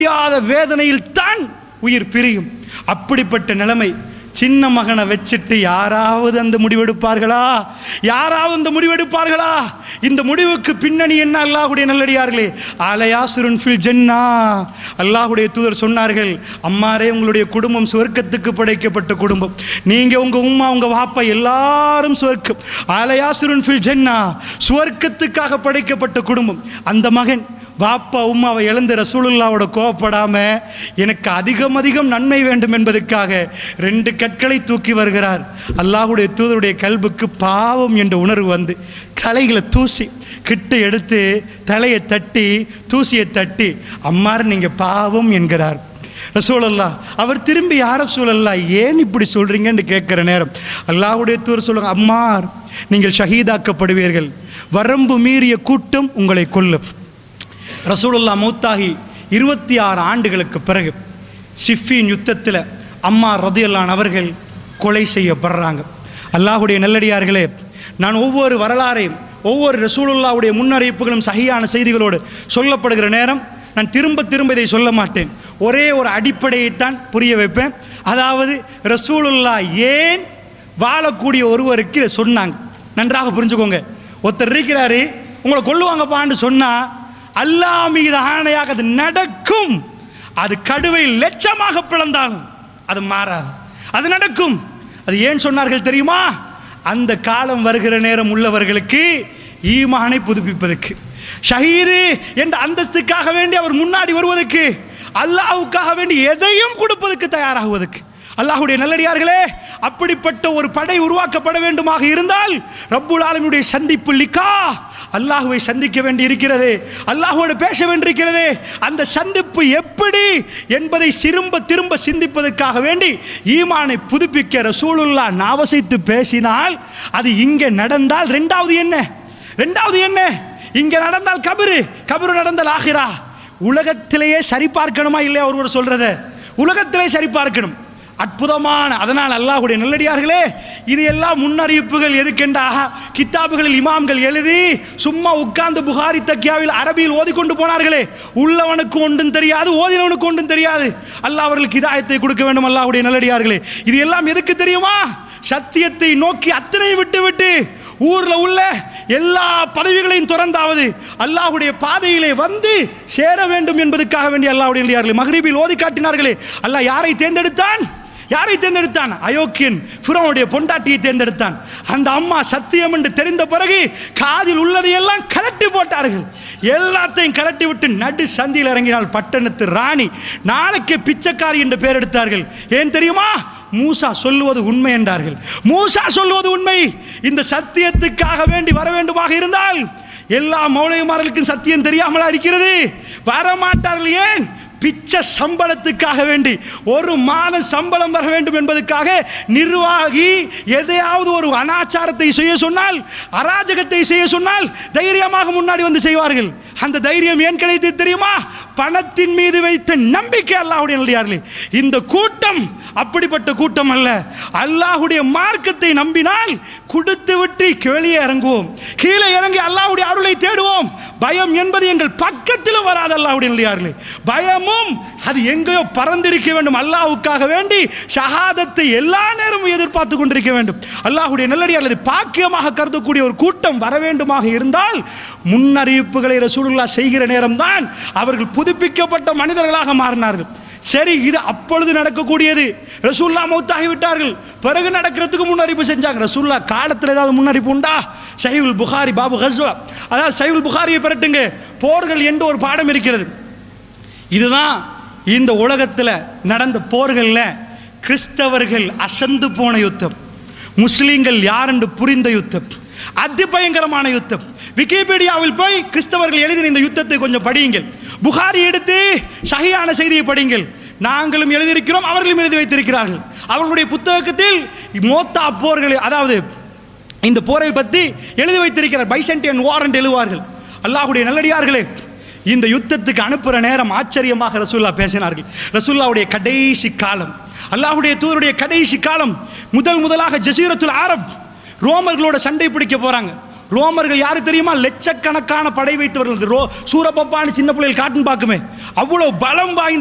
முடியாத வேதனையில் தான் உயிர் பிரியும் அப்படிப்பட்ட நிலைமை சின்ன மகனை வச்சுட்டு யாராவது அந்த முடிவெடுப்பார்களா யாராவது அந்த முடிவெடுப்பார்களா இந்த முடிவுக்கு பின்னணி என்ன அல்லாஹ்வுடைய நல்லடியார்களே ஆலயாசுரன் ஃபில் ஜென்னா அல்லாஹ்வுடைய தூதர் சொன்னார்கள் அம்மாரே உங்களுடைய குடும்பம் சுவர்க்கத்துக்கு படைக்கப்பட்ட குடும்பம் நீங்க உங்க உம்மா உங்க வாப்பா எல்லாரும் சுவர்க்கம் ஆலயாசுரன் ஃபில் ஜென்னா சுவர்க்கத்துக்காக படைக்கப்பட்ட குடும்பம் அந்த மகன் பாப்பா உம்மாவை இழந்து ரசூலுல்லாவோட கோவப்படாம எனக்கு அதிகம் அதிகம் நன்மை வேண்டும் என்பதற்காக ரெண்டு கற்களை தூக்கி வருகிறார் அல்லாஹ்வுடைய தூதருடைய கல்புக்கு பாவம் என்ற உணர்வு வந்து கலைகளை தூசி கிட்ட எடுத்து தலையை தட்டி தூசியை தட்டி அம்மார் நீங்க பாவம் என்கிறார் ரசூலல்லா அவர் திரும்பி யார சூழல்லா ஏன் இப்படி சொல்றீங்கன்னு கேட்கிற நேரம் அல்லாஹ்வுடைய தூர் சொல்லுங்க அம்மார் நீங்கள் ஷஹீதாக்கப்படுவீர்கள் வரம்பு மீறிய கூட்டம் உங்களை கொல்லும் ரசூலுல்லா மௌத்தாகி இருபத்தி ஆறு ஆண்டுகளுக்கு பிறகு சிஃபின் யுத்தத்தில் அம்மா ரதியல்லான் அவர்கள் கொலை செய்யப்படுறாங்க அல்லாஹுடைய நல்லடியார்களே நான் ஒவ்வொரு வரலாறையும் ஒவ்வொரு ரசூலுல்லாவுடைய முன்னறிவிப்புகளும் சகியான செய்திகளோடு சொல்லப்படுகிற நேரம் நான் திரும்ப திரும்ப இதை சொல்ல மாட்டேன் ஒரே ஒரு அடிப்படையைத்தான் புரிய வைப்பேன் அதாவது ரசூலுல்லா ஏன் வாழக்கூடிய ஒருவருக்கு இதை சொன்னாங்க நன்றாக புரிஞ்சுக்கோங்க ஒருத்தர் இருக்கிறாரு உங்களை கொல்லுவாங்கப்பான்னு சொன்னா அல்லாஹ் மீது ஆணையாக அது நடக்கும் அது கடுவை லட்சமாக பிளந்தாலும் அது மாறாது அது நடக்கும் அது ஏன் சொன்னார்கள் தெரியுமா அந்த காலம் வருகிற நேரம் உள்ளவர்களுக்கு ஈமானை புதுப்பிப்பதற்கு ஷஹீது என்ற அந்தஸ்துக்காக வேண்டி அவர் முன்னாடி வருவதற்கு அல்லாஹ்வுக்காக வேண்டி எதையும் கொடுப்பதற்கு தயாராகுவதற்கு அல்லாஹ்வுடைய நல்லடியார்களே அப்படிப்பட்ட ஒரு படை உருவாக்கப்பட வேண்டுமாக இருந்தால் ரப்புல் ஆலமியுடைய சந்திப்பு லிக்கா அல்லாஹ்வை சந்திக்க வேண்டி இருக்கிறது அல்லாஹ்வோடு பேச வேண்டியிருக்கிறது அந்த சந்திப்பு எப்படி என்பதை திரும்ப திரும்ப சிந்திப்பதற்காக வேண்டி ஈமானை புதுப்பிக்க ரசூலுல்லா நாவசித்து பேசினால் அது இங்கே நடந்தால் ரெண்டாவது என்ன ரெண்டாவது என்ன இங்க நடந்தால் கபரு கபரு நடந்தால் ஆகிறா உலகத்திலேயே சரி பார்க்கணுமா இல்லையா ஒருவர் சொல்றத உலகத்திலே சரி பார்க்கணும் அற்புதமான அதனால் அல்லாஹ்வுடைய நல்லடியார்களே இது எல்லாம் முன்னறிவிப்புகள் எதுக்கெண்டா கித்தாபுகளில் இமாம்கள் எழுதி சும்மா உட்கார்ந்து புகாரி தக்கியாவில் அரபியில் ஓதிக்கொண்டு போனார்களே உள்ளவனுக்கு ஒன்றும் தெரியாது ஓதினவனுக்கு ஒன்றும் தெரியாது அல்லாஹ் அவர்களுக்கு இதாயத்தை கொடுக்க வேண்டும் அல்லாஹ்வுடைய நல்லடியார்களே இது எல்லாம் எதுக்கு தெரியுமா சத்தியத்தை நோக்கி அத்தனை விட்டு விட்டு ஊர்ல உள்ள எல்லா பதவிகளையும் துறந்தாவது அல்லாஹ்வுடைய பாதையிலே வந்து சேர வேண்டும் என்பதற்காக வேண்டிய அல்லாஹ்வுடைய நல்லடியார்களே மகரிபில் ஓதி காட்டினார்களே அல்லாஹ் யாரை தேர்ந்தெடுத்தான் யாரை தேர்ந்தெடுத்தான் அயோக்கியன் ஃபிரௌனுடைய பொண்டாட்டியை தேர்ந்தெடுத்தான் அந்த அம்மா சத்தியம் என்று தெரிந்த பிறகு காதில் உள்ளதையெல்லாம் கலட்டி போட்டார்கள் எல்லாத்தையும் கலட்டி விட்டு நடு சந்தியில் இறங்கினால் பட்டணத்து ராணி நாளைக்கு பிச்சைக்காரி என்று பெயர் எடுத்தார்கள் ஏன் தெரியுமா மூசா சொல்லுவது உண்மை என்றார்கள் மூசா சொல்லுவது உண்மை இந்த சத்தியத்துக்காக வேண்டி வர வேண்டுமாக இருந்தால் எல்லா மௌலிகமார்களுக்கும் சத்தியம் தெரியாமலா இருக்கிறது வரமாட்டார்கள் ஏன் பிச்சை சம்பளத்துக்காக வேண்டி ஒரு மாத சம்பளம் வர வேண்டும் என்பதற்காக நிர்வாகி எதையாவது ஒரு அனாச்சாரத்தை செய்ய சொன்னால் அராஜகத்தை செய்ய சொன்னால் தைரியமாக முன்னாடி வந்து செய்வார்கள் அந்த தைரியம் ஏன் கிடைத்தது தெரியுமா பணத்தின் மீது வைத்த நம்பிக்கை அல்லாஹ்வுடைய நல்லடியார்களே இந்த கூட்டம் அப்படிப்பட்ட கூட்டம் அல்ல அல்லாஹ்வுடைய மார்க்கத்தை நம்பினால் கொடுத்து விட்டு வெளியே இறங்குவோம் கீழே இறங்கி அல்லாஹ்வுடைய அருளை தேடுவோம் பயம் என்பது எங்கள் பக்கத்திலும் வராது அல்லாஹ்வுடைய நல்லடியார்களே பயமும் அது எங்கேயோ பறந்திருக்க வேண்டும் அல்லாஹ்வுக்காக வேண்டி ஷஹாதத்தை எல்லா நேரமும் எதிர்பார்த்து கொண்டிருக்க வேண்டும் அல்லாஹ்வுடைய நல்லடியார் அது பாக்கியமாக கருதக்கூடிய ஒரு கூட்டம் வர வேண்டுமாக இருந்தால் முன்னறிவிப்புகளை ரசூலுல்லா செய்கிற நேரம்தான் அவர்கள் புதுப்பிக்கப்பட்ட மனிதர்களாக மாறினார்கள் சரி இது அப்பொழுது நடக்கக்கூடியது ரசூல்லா மௌத்தாகி விட்டார்கள் பிறகு நடக்கிறதுக்கு முன்னறிப்பு செஞ்சாங்க ரசூல்லா காலத்தில் ஏதாவது முன்னறிப்பு உண்டா சைவுல் புகாரி பாபு ஹஸ்வா அதாவது சைவுல் புகாரியை பெறட்டுங்க போர்கள் என்று ஒரு பாடம் இருக்கிறது இதுதான் இந்த உலகத்தில் நடந்த போர்களில் கிறிஸ்தவர்கள் அசந்து போன யுத்தம் முஸ்லீம்கள் யார் என்று புரிந்த யுத்தம் அதி பயங்கரமான யுத்தம் விக்கிபீடியாவில் போய் கிறிஸ்தவர்கள் எழுதின இந்த யுத்தத்தை கொஞ்சம் படியுங்கள் புகாரி எடுத்து சகியான செய்தியை படியுங்கள் நாங்களும் எழுதியிருக்கிறோம் அவர்களும் எழுதி வைத்திருக்கிறார்கள் அவர்களுடைய புத்தகத்தில் மோத்தா போர்கள் அதாவது இந்த போரை பற்றி எழுதி வைத்திருக்கிறார் பைசன்டியன் வாரண்ட் எழுதுவார்கள் அல்லாஹ்வுடைய நல்லடியார்களே இந்த யுத்தத்துக்கு அனுப்புகிற நேரம் ஆச்சரியமாக ரசூல்லா பேசினார்கள் ரசூல்லாவுடைய கடைசி காலம் அல்லாஹ்வுடைய தூதருடைய கடைசி காலம் முதல் முதலாக ஜசீரத்துல் அரப் ரோமர்களோட சண்டை பிடிக்க போறாங்க ரோமர்கள் யாரு தெரியுமா லட்சக்கணக்கான படை வைத்தவர்கள் இந்த ரோ சூரப்பப்பான்னு சின்ன பிள்ளைகள் காட்டுன்னு பார்க்குமே அவ்வளவு பலம் வாய்ந்த